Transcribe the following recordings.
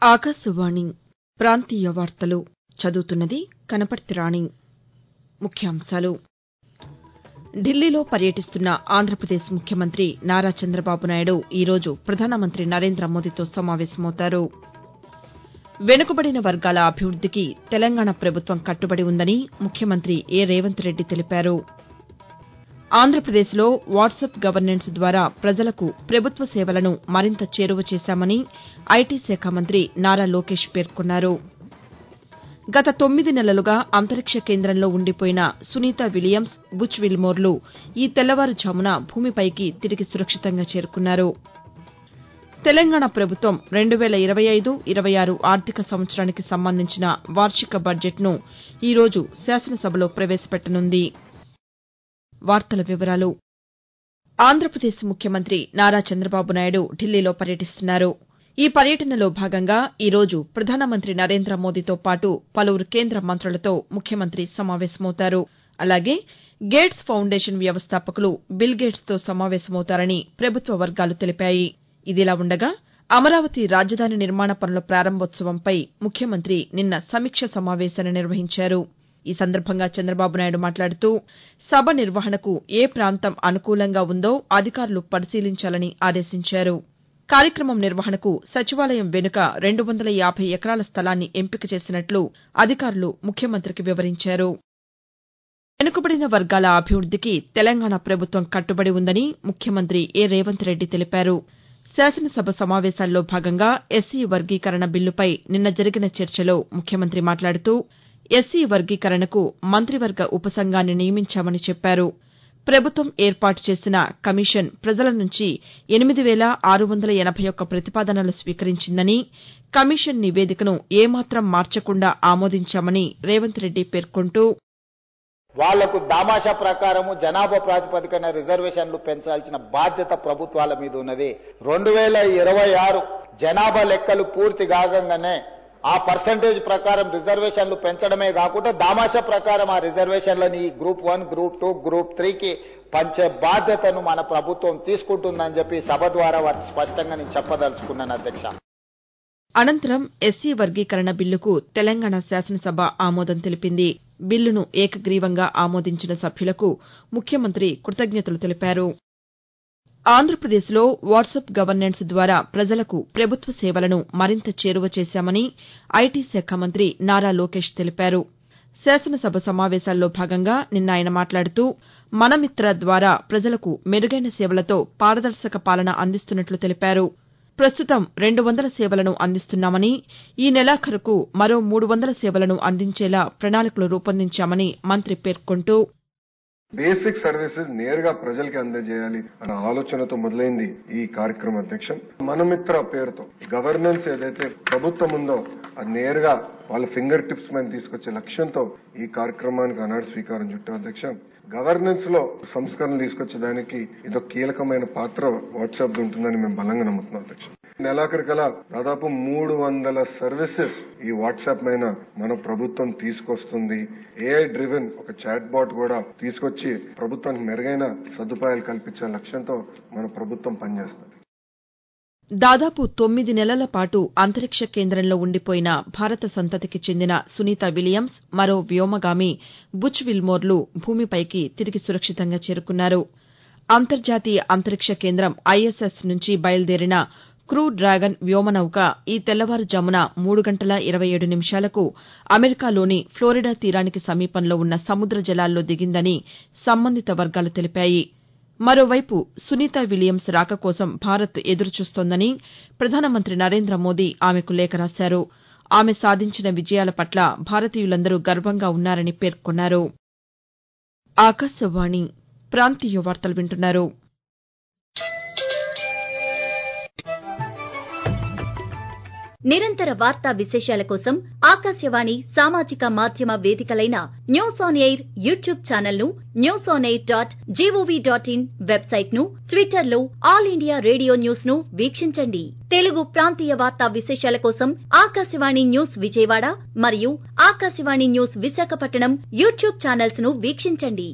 ఆకాశవాణి ప్రాంతీయ వార్తలు చదువుతున్నది కనపర్తి రాణి ముఖ్యాంశాలు ఢిల్లీలో పర్యటిస్తున్న ఆంధ్రప్రదేశ్ ముఖ్యమంత్రి నారా చంద్రబాబు నాయుడు ఈరోజు ప్రధానమంత్రి నరేంద్ర మోదీతో సమావేశమవుతారు వెనుకబడిన వర్గాల అభివృద్దికి తెలంగాణ ప్రభుత్వం కట్టుబడి ఉందని ముఖ్యమంత్రి ఏ రేవంత్ రెడ్డి తెలిపారు ఆంధ్రప్రదేశ్లో వాట్సప్ గవర్నెన్స్ ద్వారా ప్రజలకు ప్రభుత్వ సేవలను మరింత చేరువ చేశామని ఐటీ శాఖ మంత్రి నారా లోకేష్ పేర్కొన్నారు గత తొమ్మిది నెలలుగా అంతరిక్ష కేంద్రంలో ఉండిపోయిన సునీత విలియమ్స్ బుచ్ విల్మోర్లు ఈ తెల్లవారుఝామున భూమిపైకి తిరిగి సురక్షితంగా చేరుకున్నారు తెలంగాణ ప్రభుత్వం రెండు వేల ఇరవై ఐదు ఇరవై ఆరు ఆర్థిక సంవత్సరానికి సంబంధించిన వార్షిక బడ్జెట్ను ఈరోజు శాసనసభలో ప్రవేశపెట్టనుంది ఆంధ్రప్రదేశ్ ముఖ్యమంత్రి నారా చంద్రబాబు నాయుడు ఢిల్లీలో పర్యటిస్తున్నారు ఈ పర్యటనలో భాగంగా ఈరోజు ప్రధానమంత్రి నరేంద్ర మోదీతో పాటు పలువురు కేంద్ర మంత్రులతో ముఖ్యమంత్రి సమావేశమవుతారు అలాగే గేట్స్ ఫౌండేషన్ వ్యవస్థాపకులు బిల్ గేట్స్తో సమావేశమవుతారని ప్రభుత్వ వర్గాలు తెలిపాయి ఇదిలా ఉండగా అమరావతి రాజధాని నిర్మాణ పనుల ప్రారంభోత్సవంపై ముఖ్యమంత్రి నిన్న సమీక్ష సమావేశాన్ని నిర్వహించారు ఈ సందర్భంగా చంద్రబాబు నాయుడు మాట్లాడుతూ సభ నిర్వహణకు ఏ ప్రాంతం అనుకూలంగా ఉందో అధికారులు పరిశీలించాలని ఆదేశించారు కార్యక్రమం నిర్వహణకు సచివాలయం వెనుక రెండు వందల యాబై ఎకరాల స్థలాన్ని ఎంపిక చేసినట్లు అధికారులు ముఖ్యమంత్రికి వివరించారు వెనుకబడిన వర్గాల అభివృద్దికి తెలంగాణ ప్రభుత్వం కట్టుబడి ఉందని ముఖ్యమంత్రి ఏ రేవంత్ రెడ్డి తెలిపారు శాసనసభ సమావేశాల్లో భాగంగా ఎస్సీ వర్గీకరణ బిల్లుపై నిన్న జరిగిన చర్చలో ముఖ్యమంత్రి మాట్లాడుతూ ఎస్సీ వర్గీకరణకు మంత్రివర్గ ఉపసంఘాన్ని నియమించామని చెప్పారు ప్రభుత్వం ఏర్పాటు చేసిన కమిషన్ ప్రజల నుంచి ఎనిమిది వేల ఆరు వందల ఎనబై ఒక్క ప్రతిపాదనలు స్వీకరించిందని కమిషన్ నివేదికను ఏమాత్రం మార్చకుండా ఆమోదించామని రేవంత్ రెడ్డి పేర్కొంటూ వాళ్లకు దామాషా ప్రకారము జనాభా ప్రాతిపదికన రిజర్వేషన్లు పెంచాల్సిన బాధ్యత ప్రభుత్వాల మీద ఉన్నది రెండు వేల ఇరవై ఆరు జనాభా లెక్కలు పూర్తి కాగంగానే ఆ పర్సంటేజ్ ప్రకారం రిజర్వేషన్లు పెంచడమే కాకుండా దామాషా ప్రకారం ఆ రిజర్వేషన్లని group one group two group త్రీకి పంచే బాధ్యతను మన ప్రభుత్వం తీసుకుంటుందని చెప్పి సభ ద్వారా వారికి స్పష్టంగా నేను చెప్పదలుచుకున్నాను అధ్యక్ష అనంతరం ఎస్సీ వర్గీకరణ బిల్లుకు తెలంగాణ శాసనసభ ఆమోదం తెలిపింది బిల్లును ఏకగ్రీవంగా ఆమోదించిన సభ్యులకు ముఖ్యమంత్రి కృతజ్ఞతలు తెలిపారు ఆంధ్రప్రదేశ్లో వాట్సప్ గవర్నెన్స్ ద్వారా ప్రజలకు ప్రభుత్వ సేవలను మరింత చేరువ చేశామని ఐటీ శాఖ మంత్రి నారా లోకేష్ తెలిపారు శాసనసభ సమావేశాల్లో భాగంగా నిన్న ఆయన మాట్లాడుతూ మనమిత్ర ద్వారా ప్రజలకు మెరుగైన సేవలతో పారదర్శక పాలన అందిస్తున్నట్లు తెలిపారు ప్రస్తుతం రెండు వందల సేవలను అందిస్తున్నామని ఈ నెలాఖరుకు మరో మూడు వందల సేవలను అందించేలా ప్రణాళికలు రూపొందించామని మంత్రి పేర్కొంటూ బేసిక్ సర్వీసెస్ నేరుగా ప్రజలకి అందజేయాలి అన్న ఆలోచనతో మొదలైంది ఈ కార్యక్రమం అధ్యక్షం మనమిత్ర పేరుతో గవర్నెన్స్ ఏదైతే ప్రభుత్వం ఉందో అది నేరుగా వాళ్ళ ఫింగర్ టిప్స్ మీద తీసుకొచ్చే లక్ష్యంతో ఈ కార్యక్రమానికి ఆనాడు స్వీకారం చుట్టాం అధ్యక్ష గవర్నెన్స్ లో సంస్కరణలు తీసుకొచ్చేదానికి ఇదో కీలకమైన పాత్ర వాట్సాప్ ఉంటుందని మేము బలంగా నమ్ముతున్నాం అధ్యక్ష నెలాఖరికలా దాదాపు మూడు వందల సర్వీసెస్ ఈ వాట్సాప్ పైన మన ప్రభుత్వం తీసుకొస్తుంది ఏఐ డ్రివెన్ ఒక చాట్ బాట్ కూడా తీసుకొచ్చి ప్రభుత్వానికి మెరుగైన సదుపాయాలు కల్పించే లక్ష్యంతో మన ప్రభుత్వం పనిచేస్తుంది దాదాపు తొమ్మిది నెలల పాటు అంతరిక్ష కేంద్రంలో ఉండిపోయిన భారత సంతతికి చెందిన సునీత విలియమ్స్ మరో వ్యోమగామి బుచ్ విల్మోర్లు భూమిపైకి తిరిగి సురక్షితంగా చేరుకున్నారు అంతర్జాతీయ అంతరిక్ష కేంద్రం ఐఎస్ఎస్ నుంచి బయలుదేరిన క్రూ డ్రాగన్ వ్యోమనౌక ఈ తెల్లవారుజామున మూడు గంటల ఇరవై ఏడు నిమిషాలకు అమెరికాలోని ఫ్లోరిడా తీరానికి సమీపంలో ఉన్న సముద్ర జలాల్లో దిగిందని సంబంధిత వర్గాలు తెలిపాయి మరోవైపు సునీత విలియమ్స్ రాక కోసం భారత్ ఎదురుచూస్తోందని ప్రధానమంత్రి నరేంద్ర మోదీ ఆమెకు లేఖ రాశారు ఆమె సాధించిన విజయాల పట్ల భారతీయులందరూ గర్వంగా ఉన్నారని పేర్కొన్నారు ఆకాశవాణి ప్రాంతీయ వార్తలు వింటున్నారు నిరంతర వార్తా విశేషాల కోసం ఆకాశవాణి సామాజిక మాధ్యమ వేదికలైన news on air YouTube channel ను news on air dot gov dot in website ను ట్విట్టర్ లో ఆల్ ఇండియా రేడియో న్యూస్ ను వీక్షించండి తెలుగు ప్రాంతీయ వార్తా విశేషాల కోసం ఆకాశవాణి న్యూస్ విజయవాడ మరియు ఆకాశవాణి న్యూస్ విశాఖపట్నం యూట్యూబ్ ఛానల్స్ ను వీక్షించండి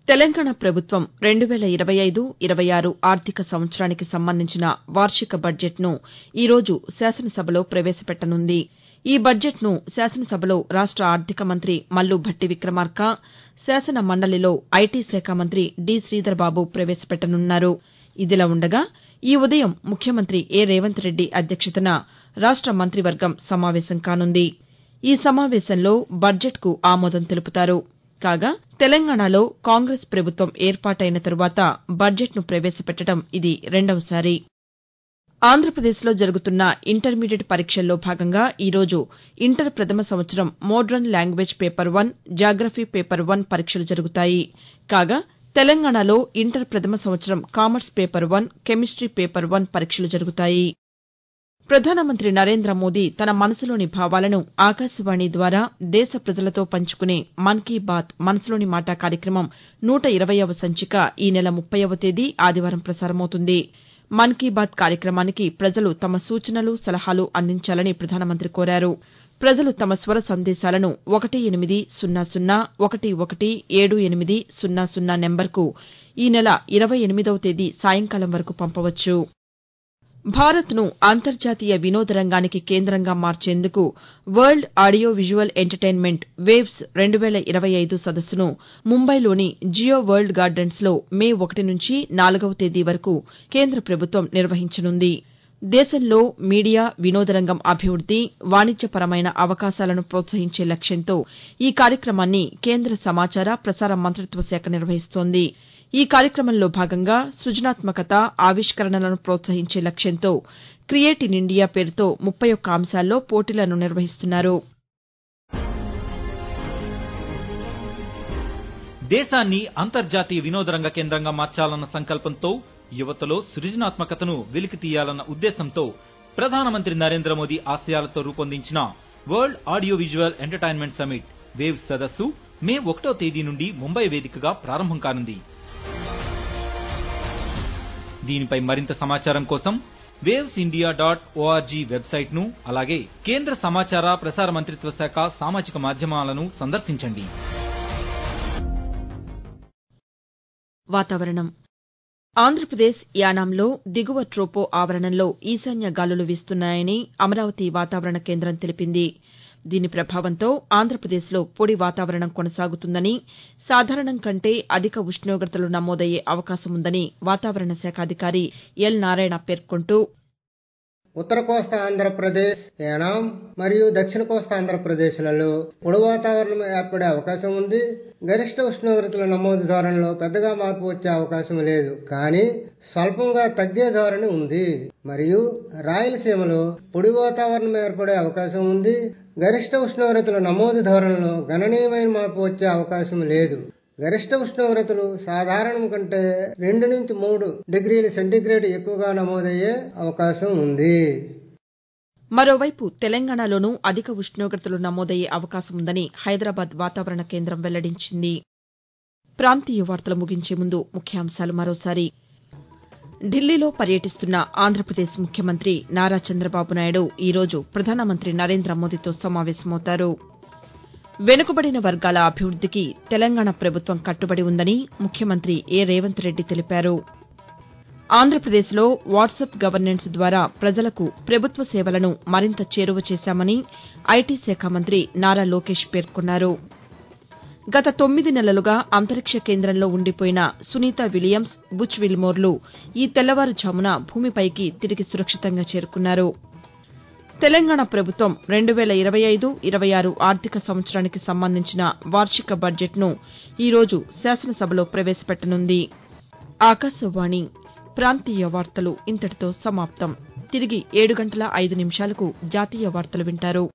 తెలంగాణ ప్రభుత్వం రెండు వేల ఇరవై ఐదు ఇరవై ఆరు ఆర్థిక సంవత్సరానికి సంబంధించిన వార్షిక బడ్జెట్ను ఈ రోజు శాసనసభలో ప్రవేశపెట్టనుంది ఈ బడ్జెట్ను శాసనసభలో రాష్ట ఆర్థిక మంత్రి మల్లు భట్టి విక్రమార్క శాసన మండలిలో ఐటీ శాఖ మంత్రి డి శ్రీధర్బాబు ప్రవేశపెట్టనున్నారు ఇదిలా ఉండగా ఈ ఉదయం ముఖ్యమంత్రి ఏ రేవంత్ రెడ్డి అధ్యక్షతన రాష్ట మంత్రివర్గం సమావేశం కానుంది ఈ సమావేశంలో బడ్జెట్కు ఆమోదం తెలుపుతారు కాగా తెలంగాణలో కాంగ్రెస్ ప్రభుత్వం ఏర్పాటైన తరువాత బడ్జెట్ను ప్రవేశపెట్టడం ఇది రెండవసారి ఆంధ్రప్రదేశ్లో జరుగుతున్న ఇంటర్మీడియట్ పరీక్షల్లో భాగంగా ఈ రోజు ఇంటర్ ప్రథమ సంవత్సరం modern language paper one geography paper one పరీక్షలు జరుగుతాయి కాగా తెలంగాణలో ఇంటర్ ప్రథమ సంవత్సరం commerce paper one chemistry paper one పరీక్షలు జరుగుతాయి ప్రధానమంత్రి నరేంద్ర మోదీ తన మనసులోని భావాలను ఆకాశవాణి ద్వారా దేశ ప్రజలతో పంచుకునే మన్ కీ బాత్ మనసులోని మాట కార్యక్రమం నూట ఇరవయ్యవ సంచిక ఈ నెల ముప్పైవ తేదీ ఆదివారం ప్రసారమవుతుంది మన్ కీ బాత్ కార్యక్రమానికి ప్రజలు తమ సూచనలు సలహాలు అందించాలని ప్రధానమంత్రి కోరారు ప్రజలు తమ స్వర సందేశాలను ఒకటి ఎనిమిది సున్నా సున్నా ఒకటి ఒకటి ఏడు ఎనిమిది సున్నా సున్నా నెంబర్కు ఈ నెల ఇరవై ఎనిమిదవ తేదీ సాయంకాలం వరకు పంపవచ్చు భారత్ను అంతర్జాతీయ వినోద రంగానికి కేంద్రంగా మార్చేందుకు world audio visual entertainment waves రెండు వేల ఇరవై ఐదు సదస్సును ముంబైలోని జియో వరల్డ్ గార్డెన్స్లో మే ఒకటి నుంచి నాలుగవ తేదీ వరకు కేంద్ర ప్రభుత్వం నిర్వహించనుంది దేశంలో మీడియా వినోద రంగం అభివృద్ది వాణిజ్యపరమైన అవకాశాలను ప్రోత్సహించే లక్ష్యంతో ఈ కార్యక్రమాన్ని కేంద్ర సమాచార ప్రసార మంతిత్వ శాఖ నిర్వహిస్తోంది ఈ కార్యక్రమంలో భాగంగా సృజనాత్మకత ఆవిష్కరణలను ప్రోత్సహించే లక్ష్యంతో క్రియేట్ ఇన్ ఇండియా పేరుతో ముప్పై ఒక్క అంశాల్లో పోటీలను నిర్వహిస్తున్నారు దేశాన్ని అంతర్జాతీయ వినోదరంగ కేంద్రంగా మార్చాలన్న సంకల్పంతో యువతలో సృజనాత్మకతను వెలికి తీయాలన్న ఉద్దేశంతో ప్రధానమంత్రి నరేంద్ర మోదీ ఆశయాలతో రూపొందించిన world audio visual entertainment summit waves సదస్సు మే ఒకటో తేదీ నుండి ముంబై వేదికగా ప్రారంభం కానుంది దీనిపై మరింత సమాచారం కోసం waves India dot org website ను అలాగే కేంద్ర సమాచార ప్రసార మంత్రిత్వ శాఖ సామాజిక మాధ్యమాలను సందర్శించండి వాతావరణం ఆంధ్రప్రదేశ్ యానాంలో దిగువ ట్రోపో ఆవరణంలో ఈశాన్య గాలులు వీస్తున్నాయని అమరావతి వాతావరణ కేంద్రం తెలిపింది దీని ప్రభావంతో ఆంధ్రప్రదేశ్లో పొడి వాతావరణం కొనసాగుతుందని సాధారణం కంటే అధిక ఉష్ణోగ్రతలు నమోదయ్యే అవకాశముందని వాతావరణ శాఖ అధికారి ఎల్ నారాయణ పేర్కొంటూ ఉత్తర కోస్తా ఆంధ్రప్రదేశ్ యానాం మరియు దక్షిణ కోస్తా ఆంధ్రప్రదేశ్లలో పొడి వాతావరణం ఏర్పడే అవకాశం ఉంది గరిష్ట ఉష్ణోగ్రతల నమోదు ధోరణిలో పెద్దగా మార్పు వచ్చే అవకాశం లేదు కానీ స్వల్పంగా తగ్గే ధోరణి ఉంది మరియు రాయలసీమలో పొడి వాతావరణం ఏర్పడే అవకాశం ఉంది గరిష్ట ఉష్ణోగ్రతల నమోదు ధోరణిలో గణనీయమైన మార్పు వచ్చే అవకాశం లేదు గరిష్ట ఉష్ణోగ్రతలు సాధారణం కంటే రెండు నుంచి మూడు డిగ్రీల సెంటీగ్రేడ్ ఎక్కువగా నమోదయ్యే అవకాశం ఉంది మరోవైపు తెలంగాణలోనూ అధిక ఉష్ణోగ్రతలు నమోదయ్యే అవకాశం ఉందని హైదరాబాద్ వాతావరణ కేంద్రం వెల్లడించింది ప్రాంతీయ వార్తలు ముగించే ముందు ముఖ్యాంశాలు మరోసారి ఢిల్లీలో పర్యటిస్తున్న ఆంధ్రప్రదేశ్ ముఖ్యమంత్రి నారా చంద్రబాబు నాయుడు ఈరోజు ప్రధానమంత్రి నరేంద్ర మోదీతో సమావేశమవుతారు వెనుకబడిన వర్గాల అభివృద్దికి తెలంగాణ ప్రభుత్వం కట్టుబడి ఉందని ముఖ్యమంత్రి ఏ రేవంత్ రెడ్డి తెలిపారు ఆంధ్రప్రదేశ్లో వాట్సాప్ గవర్నెన్స్ ద్వారా ప్రజలకు ప్రభుత్వ సేవలను మరింత చేరువ చేశామని ఐటీ శాఖ మంత్రి నారా లోకేష్ పేర్కొన్నారు గత తొమ్మిది నెలలుగా అంతరిక్ష కేంద్రంలో ఉండిపోయిన సునీత విలియమ్స్ బుచ్ విల్మోర్లు ఈ తెల్లవారుఝామున భూమిపైకి తిరిగి సురక్షితంగా చేరుకున్నారు తెలంగాణ ప్రభుత్వం రెండు వేల ఇరవై ఐదు ఇరవై ఆరు ఆర్థిక సంవత్సరానికి సంబంధించిన వార్షిక బడ్జెట్ను ఈరోజు శాసనసభలో ప్రవేశపెట్టనుంది ఆకాశవాణి ప్రాంతీయ వార్తలు ఇంతటితో సమాప్తం తిరిగి ఏడు గంటల ఐదు నిమిషాలకు జాతీయ వార్తలు వింటారు